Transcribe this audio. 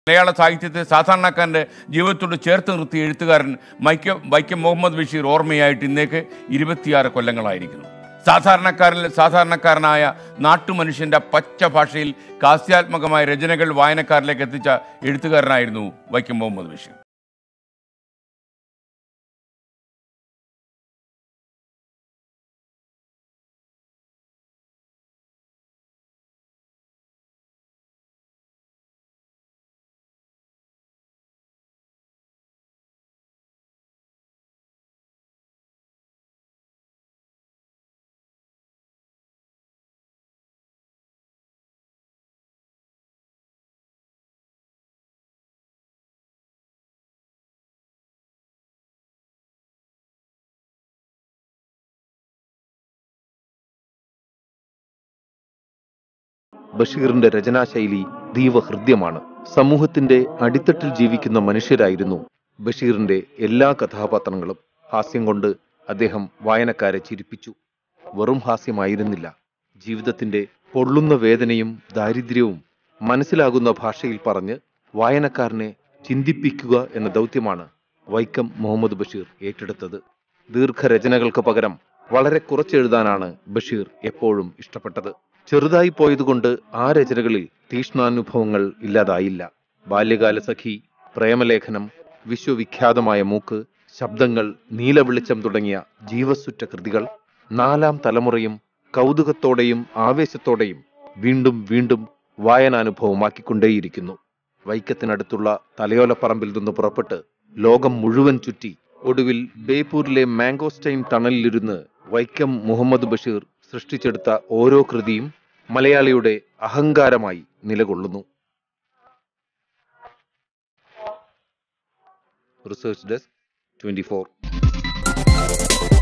മലയാള സാഹിത്യത്തെ സാധാരണക്കാരൻ്റെ ജീവിതത്തോട് ചേർത്ത് നിർത്തിയ എഴുത്തുകാരൻ വൈക്കം വൈക്കം മുഹമ്മദ് ബഷീർ ഓർമ്മയായിട്ട് ഇന്നേക്ക് ഇരുപത്തിയാറ് കൊല്ലങ്ങളായിരിക്കുന്നു സാധാരണക്കാരിൽ സാധാരണക്കാരനായ നാട്ടുമനുഷ്യൻ്റെ പച്ച ഭാഷയിൽ കാസ്യാത്മകമായ രചനകൾ വായനക്കാരിലേക്ക് എത്തിച്ച എഴുത്തുകാരനായിരുന്നു വൈക്കം മുഹമ്മദ് ബഷീർ ബഷീറിന്റെ രചനാശൈലി ദീവഹൃദ്യമാണ് സമൂഹത്തിന്റെ അടിത്തട്ടിൽ ജീവിക്കുന്ന മനുഷ്യരായിരുന്നു ബഷീറിന്റെ എല്ലാ കഥാപാത്രങ്ങളും ഹാസ്യം കൊണ്ട് അദ്ദേഹം വായനക്കാരെ ചിരിപ്പിച്ചു വെറും ഹാസ്യമായിരുന്നില്ല ജീവിതത്തിന്റെ പൊള്ളുന്ന വേദനയും ദാരിദ്ര്യവും മനസ്സിലാകുന്ന ഭാഷയിൽ പറഞ്ഞ് വായനക്കാരനെ ചിന്തിപ്പിക്കുക എന്ന ദൗത്യമാണ് വൈക്കം മുഹമ്മദ് ബഷീർ ഏറ്റെടുത്തത് ദീർഘരചനകൾക്ക് പകരം വളരെ കുറച്ചെഴുതാനാണ് ബഷീർ എപ്പോഴും ഇഷ്ടപ്പെട്ടത് ചെറുതായി പോയതുകൊണ്ട് ആ രചനകളിൽ തീഷ്ണാനുഭവങ്ങൾ ഇല്ലാതായില്ല ബാല്യകാല സഖി പ്രേമലേഖനം വിശ്വവിഖ്യാതമായ മൂക്ക് ശബ്ദങ്ങൾ നീലവെളിച്ചം തുടങ്ങിയ ജീവസുറ്റ കൃതികൾ നാലാം തലമുറയും കൗതുകത്തോടെയും ആവേശത്തോടെയും വീണ്ടും വീണ്ടും വായനാനുഭവമാക്കിക്കൊണ്ടേയിരിക്കുന്നു വൈക്കത്തിനടുത്തുള്ള തലയോലപ്പറമ്പിൽ നിന്ന് പുറപ്പെട്ട് ലോകം മുഴുവൻ ചുറ്റി ഒടുവിൽ ബേപ്പൂരിലെ മാംഗോസ്റ്റൈൻ ടണലിലിരുന്ന് വൈക്കം മുഹമ്മദ് ബഷീർ സൃഷ്ടിച്ചെടുത്ത ഓരോ കൃതിയും മലയാളിയുടെ അഹങ്കാരമായി നിലകൊള്ളുന്നു റിസർച്ച് ഡെസ്ക് ട്വന്റി